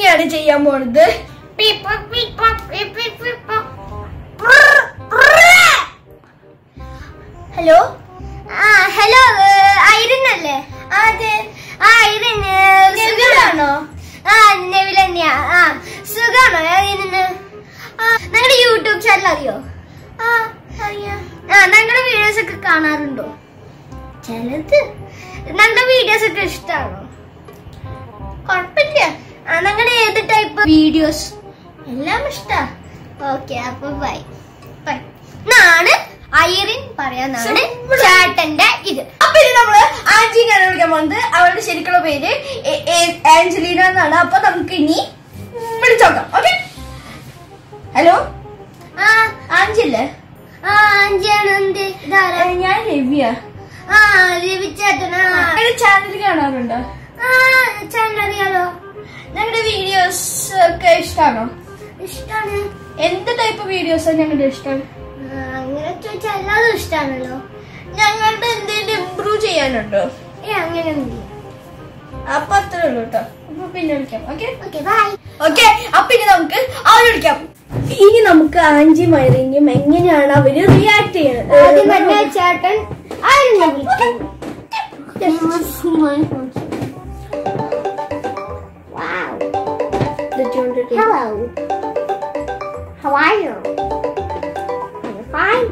ഇനിയാണ് ചെയ്യാൻ പോണത് ഹലോ ആ ഹലോ ഐറിൻ അല്ലേ അതെ ആ ഐറിൻ നെവിലാണോ? ആ നെവിൽ തന്നെയാ ആ സുഖാണോ ഐറിന് നിങ്ങളുടെ യൂട്യൂബ് ചാനൽ അറിയോ ആ അറിയാം ആ ഞങ്ങളുടെ വീഡിയോസ് ഒക്കെ കാണാറുണ്ടോ ചിലത് ഞങ്ങളുടെ വീഡിയോസ് ഒക്കെ ഇഷ്ടമാണോ കുഴപ്പമില്ല ആ ഞങ്ങളുടെ ഏത് ടൈപ്പ് വീഡിയോസ് എല്ലാം ഇഷ്ടാ ഓക്കെ അപ്പൊ ബൈ ബൈ നാണ് ഐറിൻ പറയാനാണ് Simple. ചേട്ടന്റെ ഇത് അപ്പൊ ഇനി നമ്മള് ആന്റീനെയാണ് വിളിക്കാൻ പോകുന്നത് അവളുടെ ശരിക്കുള്ള പേര് എ- എ- ആഞ്ചലീന എന്നാണ് അപ്പൊ നമുക്ക് ഇനി വിളിച്ചോക്കാം ഓക്കെ ഹലോ ആ ആഞ്ചില്ലേ ആ അഞ്ചാണ് എന്ത് ഇതാരാ ഞാൻ രവിയ ആ രവി ചേട്ടനാ ചാനൽ കാണാറുണ്ടോ ആ ചേട്ടൻ അറിയാലോ ഞങ്ങളുടെ വീഡിയോസ് ഒക്കെ ഇഷ്ടമാണോ ഇഷ്ടാണ് എന്ത് ടൈപ്പ് വീഡിയോസാണ് ഞങ്ങളുടെ ഇഷ്ടം ആ, അങ്ങനെ ചോദിച്ചാൽ എല്ലാതും ഇഷ്ടാണല്ലോ ഞങ്ങളുടെ എന്തെങ്കിലും ഇമ്പ്രൂവ് ചെയ്യാനുണ്ടോ ഏ അങ്ങനെയൊന്നുമില്ല അപ്പൊ അത്രേ ഉള്ളൂ കേട്ടോ അപ്പൊ പിന്നെ വിളിക്കാം ഓക്കെ ഓക്കെ ബൈ ഓക്കെ അപ്പൊ ഇനി നമുക്ക് അവരെ വിളിക്കാം ഇനി നമുക്ക് ആഞ്ചി മൈറിങ്ങും എങ്ങനെയാണ് അവര് റിയാക്ട് ആദ്യം തന്നെ ചേട്ടൻ ആരെന്നെ വിളിക്കും Wow. Hello. How are you? Are you fine?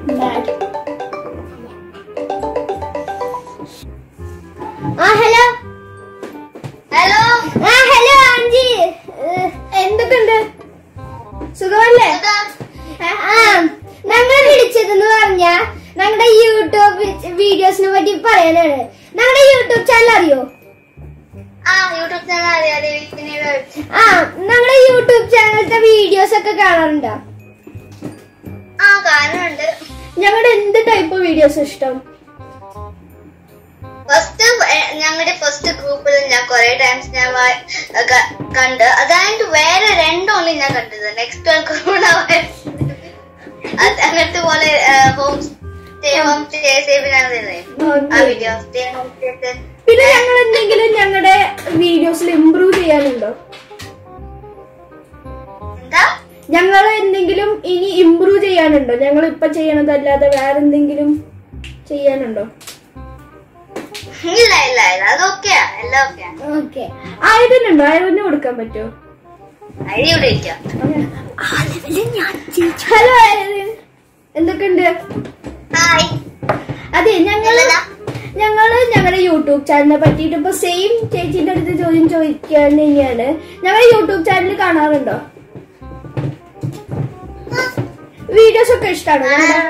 ആ ഹലോ ഹലോ ആ ഹലോ ആൻജി എന്തൊക്കെയുണ്ട് സുഖമല്ലേ ആ ഞങ്ങൾ വിളിച്ചതെന്ന് പറഞ്ഞാ ഞങ്ങളുടെ യൂട്യൂബ് വീഡിയോസിനെ പറ്റി പറയാനാണ് ഞങ്ങളുടെ യൂട്യൂബ് ചാനൽ അറിയോ ആ യൂട്യൂബ് ചാനൽ അറിയാതെ പിന്നീട് ആ ഞങ്ങളുടെ യൂട്യൂബ് ചാനലത്തെ വീഡിയോസ് ഒക്കെ കാണാറുണ്ടോ ആ കാണുന്നുണ്ട് ഞങ്ങളുടെ എന്ത് ടൈപ്പ് വീഡിയോസ് ഇഷ്ടം ഫസ്റ്റ് ഞങ്ങളുടെ ഫസ്റ്റ് ഗ്രൂപ്പിൽ ഞാൻ കുറെ ടൈംസ് ഞാൻ വാ- ക- കണ്ട് അതായത് വേറെ രണ്ടോൺലി ഞാൻ കണ്ടത് നെക്സ്റ്റ് വൺ കൊറോണ വൈറസ് അത് അങ്ങനത്തെ പോലെ ഹോം സ്റ്റേ ഹോം സ്റ്റേ സേവിനാണ് ആ വീഡിയോ സ്റ്റേ ഹോം സ്റ്റേ പിന്നെ ഞങ്ങൾ എന്തെങ്കിലും ഞങ്ങളുടെ വീഡിയോസിൽ ഇമ്പ്രൂവ് ചെയ്യാനുണ്ടോ എന്താ ഞങ്ങൾ എന്തെങ്കിലും ഇനി ഇമ്പ്രൂവ് ചെയ്യാനുണ്ടോ ഞങ്ങൾ ഇപ്പൊ ചെയ്യണതല്ലാതെ വേറെ എന്തെങ്കിലും ചെയ്യാനുണ്ടോ ഇല്ല ഇല്ല ഇല്ല അതൊക്കെയാ എല്ലാം ഓക്കെയാ ഓക്കെ ആയതിനുണ്ടോ ആയതിന് കൊടുക്കാൻ പറ്റുമോ അരി ഇവിടെ ഇരിക്കാം ഹലോ ആയതിൻ എന്തൊക്കെയുണ്ട് ഹായ് അതെ ഞങ്ങള് ഞങ്ങള് ഞങ്ങളുടെ യൂട്യൂബ് ചാനലിനെ പറ്റിയിട്ട് ഇപ്പൊ സെയിം ചേച്ചിന്റെ അടുത്ത് ചോദ്യം ചോദിക്കാൻ തന്നെയാണ് ഞങ്ങളുടെ യൂട്യൂബ് ചാനൽ കാണാറുണ്ടോ വീഡിയോസ് ഒക്കെ ഇഷ്ടമാണോ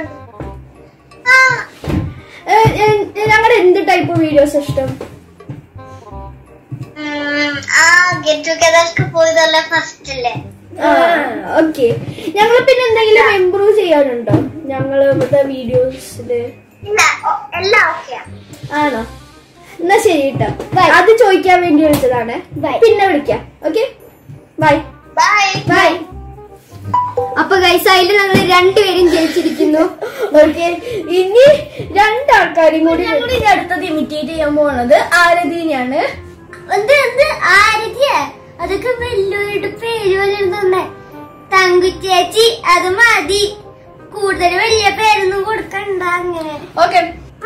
ഞങ്ങളുടെ എന്ത് ടൈപ്പ് വീഡിയോസ് ഇഷ്ടം ഉം, ആ ഗെറ്റ് ടുഗദർക്ക് പോയതല്ലേ ഫസ്റ്റ് അല്ലേ ഓക്കെ ഞങ്ങൾ പിന്നെ എന്തെങ്കിലും ഇമ്പ്രൂവ് ചെയ്യാനുണ്ടോ ഞങ്ങള് ഇവിടുത്തെ വീഡിയോസില് ഇല്ല ഓ- എല്ലാം ഓക്കെയാ ആണോ എന്നാ ശരി കേട്ടോ അത് ചോദിക്കാൻ വേണ്ടി വിളിച്ചതാണ് Bye. പിന്നെ വിളിക്കാം ഓക്കെ ബൈ ബൈ ബൈ അപ്പൊ ഗൈസ് അതിൽ ഞങ്ങൾ രണ്ടുപേരും ജയിച്ചിരിക്കുന്നു ഓക്കെ ഇനി രണ്ടാൾക്കാരും കൂടി ഞങ്ങൾ ഇനി അടുത്തത് ഇമിറ്റേറ്റ് ചെയ്യാൻ പോകുന്നത് ആരതീനെയാണ് എന്ത് എന്ത് ആരതിയ അതൊക്കെ വലിയൊരു പേര് പോലെ തന്നെ തങ്കുച്ചേച്ചി അത് മതി കൂടുതൽ വലിയ പേരൊന്നും കൊടുക്കണ്ട അങ്ങനെ ഓക്കെ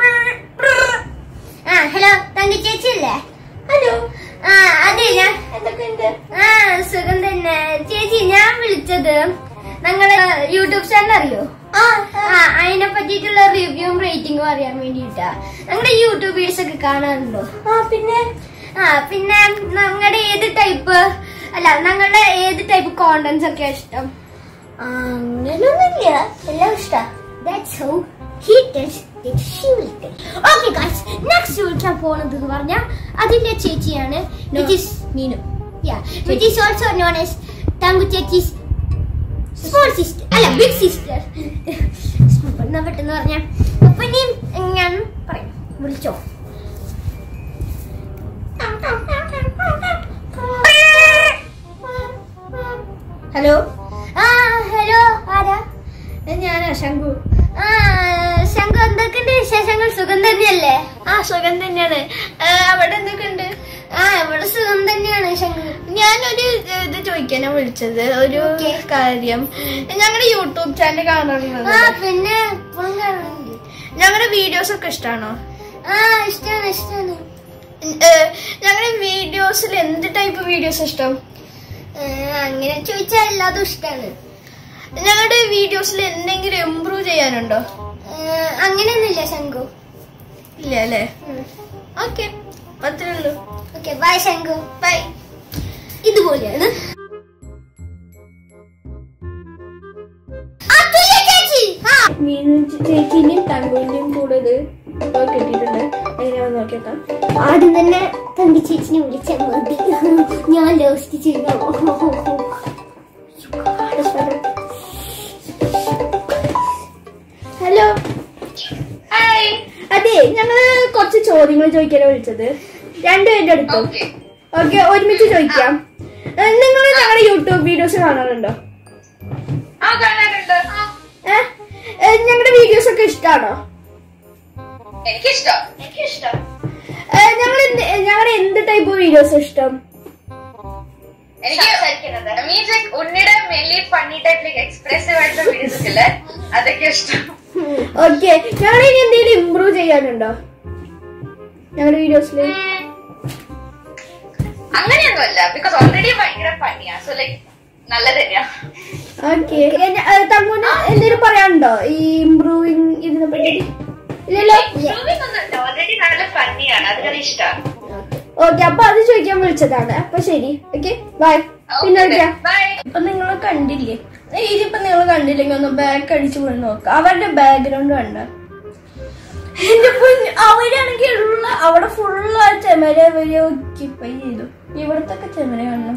ആ ഹലോ തങ്കുച്ചേച്ചി അല്ലേ ഹലോ ആ അതെ ഞാൻ എന്തൊക്കെയുണ്ട് ആ സുഖം തന്നെ ചേച്ചി ഞാൻ വിളിച്ചത് ഞങ്ങളെ യൂട്യൂബ് ചാനൽ അറിയോ ആ ആ അതിനെ പറ്റിയിട്ടുള്ള റിവ്യൂവും റേറ്റിംഗും അറിയാൻ വേണ്ടിട്ടാ ഞങ്ങളുടെ യൂട്യൂബേഴ്സ് ഒക്കെ കാണാറുണ്ടോ ആ പിന്നെ ആ പിന്നെ ഞങ്ങളുടെ ഏത് ടൈപ്പ് അല്ല ഞങ്ങളുടെ ഏത് ടൈപ്പ് കോണ്ടന്റ്സ് ഒക്കെ ഇഷ്ടം അങ്ങനൊന്നുമില്ല എല്ലാം ഇഷ്ടാ That's how he tells that she will tell. Okay guys, next വിളിക്കാൻ പോകുന്നത് എന്ന് പറഞ്ഞാൽ അതിന്റെ ചേച്ചിയാണ് which is Meenu yeah, which is also known as Thanku ചേച്ചീസ് സ്മോൾ സിസ്റ്റർ അല്ല ബിഗ് സിസ്റ്റർ എന്നാ പെട്ടെന്ന് പറഞ്ഞ അപ്പൊ ഇനി ഞാൻ പറയാം വിളിച്ചോ ഹലോ ആ ഹലോ ആരാ ഞാനാ ശങ്കു ആ ശങ്കു എന്തൊക്കെയുണ്ട് വിശേഷങ്ങൾ സുഖം തന്നെയല്ലേ ആ സുഖം തന്നെയാണ് ഏ, അവിടെ എന്തൊക്കെയുണ്ട് ആ ഇവിടെ സുഖം തന്നെയാണ് ശങ്കു ഞാനൊരു ഇത് ചോദിക്കാനാ വിളിച്ചത് ഒരു Okay. കാര്യം ഞങ്ങളുടെ യൂട്യൂബ് ചാനൽ കാണാറുള്ളത് ആ പിന്നെ ഇപ്പോഴും കാണുന്നുണ്ട് ഞങ്ങളുടെ വീഡിയോസ് ഒക്കെ ഇഷ്ടമാണോ ആ ഇഷ്ടാണ് ഇഷ്ടാണ് ഞങ്ങളുടെ വീഡിയോസിൽ എന്ത് ടൈപ്പ് വീഡിയോസ് ഇഷ്ടം ഏ, അങ്ങനെ ചോദിച്ചാൽ എല്ലാതും ഇഷ്ടാണ് ഞങ്ങളുടെ വീഡിയോസിൽ എന്തെങ്കിലും ഇമ്പ്രൂവ് ചെയ്യാനുണ്ടോ ഏ, അങ്ങനെയൊന്നുമില്ല ശങ്കു ഇല്ല അല്ലേ ഓക്കെ അത്രേ ഉള്ളൂ ഓക്കെ ബൈ ശങ്കു ബൈ ഇതുപോലെയാണ് അതുല്യ ചേച്ചി ആ ചേച്ചിന്റെയും തങ്കുവിന്റെയും കൂടെ ഇത് ഇപ്പൊ കിട്ടിയിട്ടുണ്ട് എങ്ങനെയാണെന്ന് നോക്കിയേക്കാം ആദ്യം തന്നെ തമ്പി ചേച്ചിനെ വിളിച്ചാൽ മതി ഞാൻ ലോസ്റ്റ് ചെയ്യാം ഹലോ ഹായ് അതെ ഞങ്ങള് കുറച്ച് ചോദ്യങ്ങൾ ചോദിക്കാനാ വിളിച്ചത് രണ്ടുപേരുടെ അടുത്തും ഓക്കെ ഒരുമിച്ച് ചോദിക്കാം നിങ്ങൾ ഞങ്ങളുടെ യൂട്യൂബ് വീഡിയോസ് കാണാറുണ്ടോ ആ കാണാറുണ്ട് ഞങ്ങളുടെ വീഡിയോസ് ഒക്കെ ഇഷ്ടമാണോ എനിക്കിഷ്ടം എനിക്കിഷ്ടം ഞങ്ങൾ ഞങ്ങളുടെ എന്ത് ടൈപ്പ് വീഡിയോസ് ഇഷ്ടം എനിക്ക് മീൻസ് ലൈക്ക് ഉണ്ണിയുടെ mainly funny type like expressive ആയിട്ടുള്ള വീഡിയോസ് ഒക്കെ ഇല്ലേ അതൊക്കെ ഇഷ്ടം ഓക്കെ ഞങ്ങൾ ഇനി എന്തെങ്കിലും ഇമ്പ്രൂവ് ചെയ്യാനുണ്ടോ ഞങ്ങളുടെ വീഡിയോസിൽ അങ്ങനെയൊന്നുമല്ല ബിക്കോസ് ഓൾറെഡി ഭയങ്കര ഫണ്ണിയാ സോ ലൈക്ക് നല്ലത് തന്നെയാ ഓക്കെ തങ്ങൂന് എന്തെങ്കിലും പറയാനുണ്ടോ ഈ ഇമ്പ്രൂവിങ് ഇതിനെ പറ്റി ഇല്ലല്ലോ ഓൾറെഡി നല്ല ഫണ്ണിയാണ് അതൊക്കെ ഇഷ്ടമാണ് ഓക്കെ അപ്പൊ അത് ചോദിക്കാൻ വിളിച്ചതാണ് അപ്പൊ ശരി ഓക്കെ ബൈ പിന്നെ വിളിക്കാം ബൈ അപ്പൊ നിങ്ങൾ കണ്ടില്ലേ ഇതിപ്പോ നിങ്ങൾ കണ്ടില്ലെങ്കിൽ ഒന്ന് ബാക്ക് അടിച്ചു പോയി നോക്കാം അവരുടെ ബാക്ക്ഗ്രൗണ്ട് കണ്ട എന്റെ പൊന്ന് അവരാണെങ്കിൽ ഉള്ള അവിടെ ഫുള്ള് ആ ചെമര വരെ ഒക്കിപ്പൈ ചെയ്തു ഇവിടത്തെ ഒക്കെ ചെമര കാണണം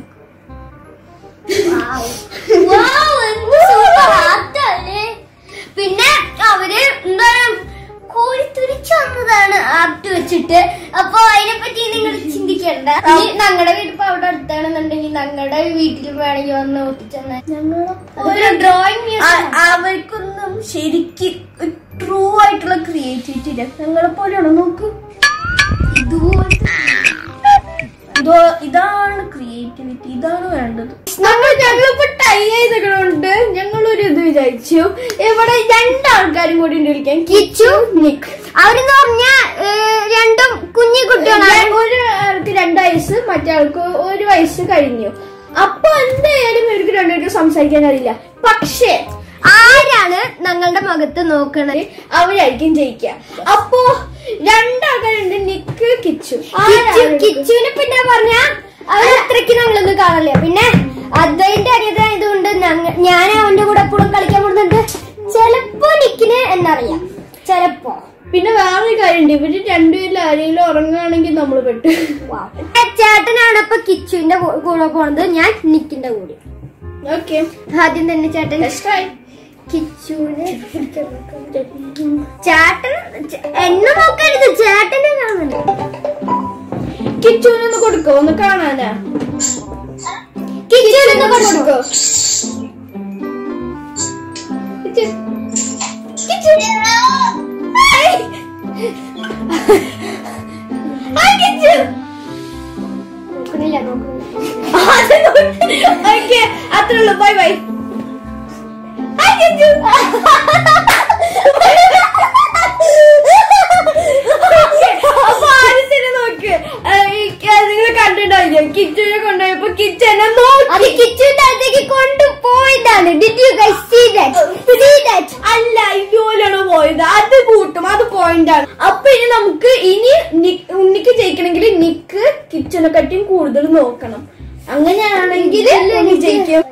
പിന്നെ അവര് എന്താ കോരിത്തുരിച്ചു വന്നതാണ് ആർട്ട് വെച്ചിട്ട് അപ്പൊ അതിനെ പറ്റി നിങ്ങൾ ചിന്തിക്കണ്ട ഇനി ഞങ്ങളുടെ വീട് ഇപ്പൊ അവിടെ അടുത്താണെന്നുണ്ടെങ്കിൽ ഞങ്ങളുടെ വീട്ടിൽ വേണമെങ്കിൽ വന്ന് ഒട്ടിച്ചെന്ന അതൊരു ഡ്രോയിങ് ആ- അവർക്കൊന്നും ശരിക്ക് ട്രൂ ആയിട്ടുള്ള ക്രിയേറ്റിവിറ്റി ഇല്ല ഞങ്ങളെ പോലെയാണോ നോക്കൂ ഇതുപോലത്തെ ഇതോ ഇതാണ് ക്രിയേറ്റിവിറ്റി ഇതാണ് വേണ്ടത് നമ്മൾ ഞങ്ങളിപ്പോ ടൈ ചെയ്തുകൊണ്ട് ഞങ്ങൾ ഒരു ഇത് വിചാരിച്ചു ഇവിടെ രണ്ടാൾക്കാരും കൂടി ഉണ്ട് വിളിക്കാൻ കിച്ചു നിക്ക് അവരെന്ന് പറഞ്ഞ രണ്ടും കുഞ്ഞു കുട്ടികളാണ് ഒരു ആൾക്ക് രണ്ട് വയസ്സ് മറ്റേ ആൾക്ക് ഒരു വയസ്സ് കഴിഞ്ഞു അപ്പൊ എന്തായാലും ഇവർക്ക് രണ്ടുപേർക്ക് സംസാരിക്കാൻ അറിയില്ല പക്ഷേ ആരാണ് ഞങ്ങളുടെ മുഖത്ത് നോക്കണത് അവരായിരിക്കും ജയിക്കുക അപ്പോ രണ്ടാൾക്കാരുണ്ട് നിക്ക് കിച്ചു കിച്ചു ആരാണ് കിച്ചുവിനെ പിന്നെ പറഞ്ഞ അവൻ അത്രയ്ക്ക് ഞങ്ങളൊന്നും കാണില്ല പിന്നെ അദ്വൈന്റെ അനിയതായതുകൊണ്ട് ഞങ്ങ- ഞാൻ അവന്റെ കൂടെ എപ്പോഴും കളിക്കാൻ പോകുന്നുണ്ട് ചെലപ്പോ നിക്കിന് എന്നറിയാം ചെലപ്പോ പിന്നെ വേറൊരു കാര്യമുണ്ട് ഇവര് രണ്ടുപേരിൽ ആരെങ്കിലും ഉറങ്ങുകയാണെങ്കിൽ നമ്മൾ പെട്ട് ചേട്ടനാണ് ഇപ്പൊ കിച്ചുവിന്റെ കൂ- കൂടെ പോണത് ഞാൻ നിക്കിന്റെ കൂടെ ഓക്കെ ആദ്യം തന്നെ ചേട്ടൻ കിച്ചുവിനെ ചേട്ടൻ ചേ- എന്നെ നോക്കരുത് ചേട്ടനെ കാണുന്നുണ്ട് കിച്ചുവിനൊന്ന് കൊടുക്കോ ഒന്ന് കാണാനാ കിച്ചുവിനൊന്ന് കൊടുക്കോ കിച്ചു. കിച്ചു. ഹായ്. ഹായ് കിച്ചു. നോക്കണില്ല നോക്കണില്ല ഓക്കെ അത്രേ ഉള്ളൂ ബൈ ബൈ ഹായ് കിച്ചു അപ്പൊ ആദ്യത്തിന് നോക്ക് നിങ്ങൾ കണ്ടിട്ടുണ്ടാവില്ലേ കിച്ചുവിനെ കൊണ്ടുപോയപ്പോ കിച്ചു എന്നെ നോക്കി അത് കിച്ചുവിന്റെ അടുത്തേക്ക് കൊണ്ടുപോയതാണ് did you guys see that see that അല്ല ഇതുപോലെയാണ് പോയത് അത് കൂട്ടും അത് പോയിന്റ് ആണ് അപ്പൊ ഇനി നമുക്ക് ഇനി നി- ഉണ്ണിക്ക് ജയിക്കണമെങ്കിൽ നിക്ക് കിച്ചനെ കട്ടിയും കൂടുതൽ നോക്കണം അങ്ങനെയാണെങ്കിൽ ഉണ്ണി ജയിക്കും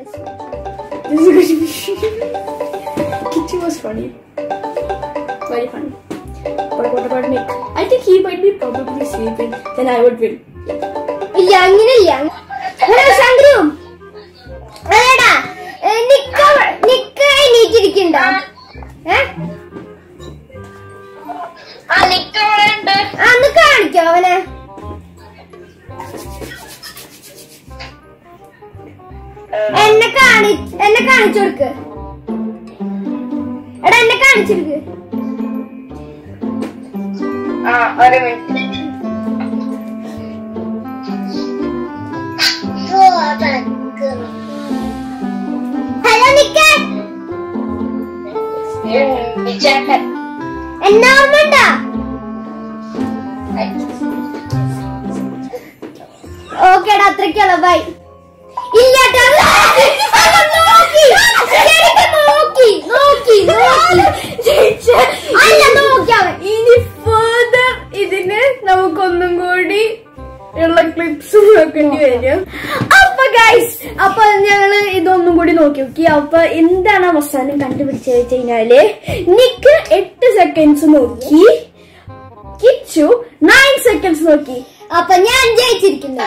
Kichu was funny very funny But what about Nick? I think he might be probably sleeping. Then I would win. ഇല്ല അങ്ങനെയില്ല ഹലോ ശങ്കരു അതേടാ ഏ, നിക്ക നിക്ക എണീറ്റിരിക്കണ്ടോ ഏ ആ നിക്കോളുണ്ട് ആ, ഒന്ന് കാണിക്കോ അവനെ എന്നെ കാണി എന്നെ കാണിച്ചു കൊടുക്ക് എടാ എന്നെ കാണിച്ചിരിക്ക് ആ ഒരു മിനിറ്റ് ഹലോ നിക്കേ വിചാരൻ എന്നാ ഓർമ്മണ്ടാ ഓക്കേടാ അത്രയ്ക്കുള്ള ബൈ ഇല്ലാട്ടാ നോക്കി ശരിക്കും നോക്കി നോക്കി നോക്കി അല്ല നോക്കി അവൻ ഇനി ഫർദർ ഇതിന് നമുക്കൊന്നും കൂടി ഉള്ള ക്ലിപ്സ് നോക്കേണ്ടി വരും അപ്പൊ ഗൈസ് അപ്പൊ ഞങ്ങള് ഇതൊന്നും കൂടി നോക്കി നോക്കി അപ്പൊ എന്താണ് അവസാനം കണ്ടുപിടിച്ചത് വെച്ച് കഴിഞ്ഞാല് നിക്ക് എട്ട് സെക്കൻഡ്സ് നോക്കി കിച്ചു നയൻ സെക്കൻഡ്സ് നോക്കി അപ്പൊ ഞാൻ ജയിച്ചിരിക്കുന്നു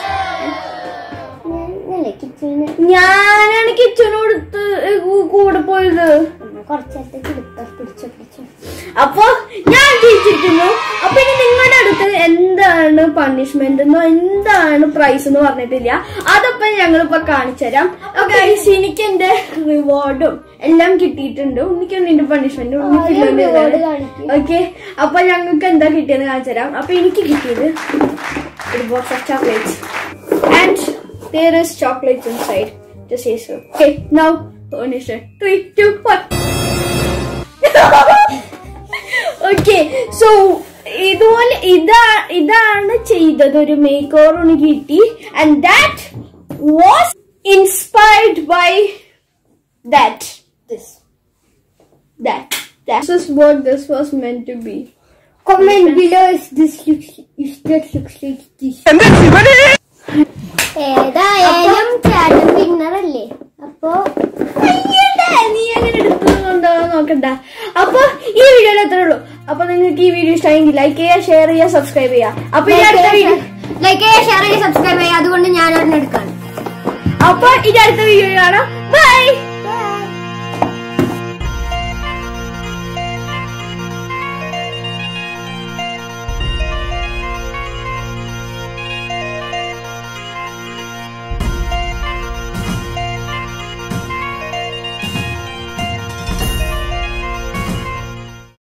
ഞാനല്ലേ കിച്ചണിന് ഞാനാണ് കിച്ചനോടുത്ത് കൂടെ പോയത് കുറച്ച് നേരത്തേക്ക് എടുത്തോ പിടിച്ചോ പിടിച്ചോ അപ്പൊ ഞാൻ ജയിച്ചിരിക്കുന്നു അപ്പൊ ഇനി നിങ്ങളുടെ അടുത്ത് എന്താണ് പണിഷ്മെന്റ് എന്നോ എന്താണ് പ്രൈസ് എന്ന് പറഞ്ഞിട്ടില്ല അതൊക്കെ ഞങ്ങളിപ്പോ കാണിച്ചു തരാം ഗൈസ് എനിക്ക് എന്റെ റിവാർഡും എല്ലാം കിട്ടിയിട്ടുണ്ട് ഉണ്ണിക്ക് നിന്റെ പണിഷ്മെന്റ് ആദ്യം reward കാണിക്ക്. ഓക്കെ അപ്പൊ ഞങ്ങൾക്ക് എന്താ കിട്ടിയെന്ന് കാണിച്ചു തരാം അപ്പൊ എനിക്ക് കിട്ടിയത് ഒരു box of chocolates and there is chocolates inside just say so okay now Onisha three two one okay so ഇതുപോലെ ഇതാ ഇതാണ് ചെയ്തത് ഒരു മേക്ക് ഓവർ കിട്ടി and that was inspired by that this that This is what this was meant to be. Comment below if this looks if that looks like this. ഏതായാലും ചേട്ടൻ winner അല്ലേ അപ്പൊ അയ്യടാ, നീ അങ്ങനെ എടുത്തുകൊണ്ടോ നോക്കണ്ട അപ്പൊ ഈ വീഡിയോയിൽ എത്ര ഉള്ളൂ അപ്പൊ നിങ്ങൾക്ക് ഈ വീഡിയോ ഇഷ്ടമെങ്കിൽ ലൈക്ക് ചെയ്യുക ഷെയർ ചെയ്യുക സബ്സ്ക്രൈബ് ചെയ്യുക അപ്പൊ ഈ അടുത്ത വീഡിയോ ലൈക്ക് ചെയ്യുക ഷെയർ ചെയ്യുക സബ്സ്ക്രൈബ് ചെയ്യുക അതുകൊണ്ട് ഞാൻ ഒരെണ്ണം എടുക്കാണ് അപ്പൊ ഇനി അടുത്ത വീഡിയോ കാണാം ബൈ